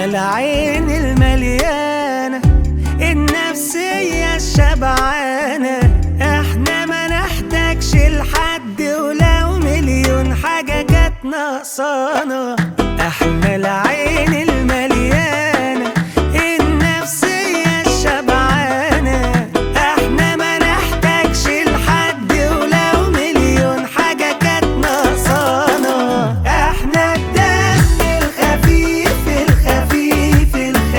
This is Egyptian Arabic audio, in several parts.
العين المليانة النفسية الشبعانة احنا ما نحتاجش لحد ولو مليون حاجة جت ناقصانا احنا العين المليانة النفسية الشبعانة احنا ما نحتاجش لحد ولو مليون حاجة كانت ناقصانا احنا الدم الخفيف الخفيف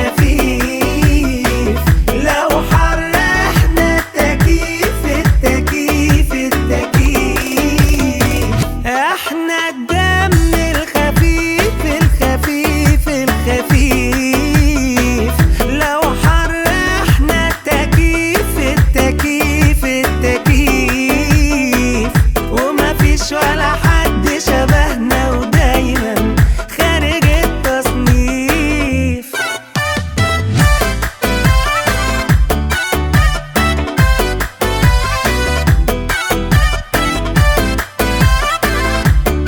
الخفيف لو حرحنا التكييف التكييف التكييف احنا الدم الخفيف الخفيف الخفيف لو حرحنا التكييف التكييف التكييف ومفيش ولا حد شبهنا ودايما خارج التصنيف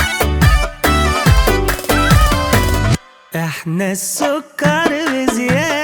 احنا السكر بزيادة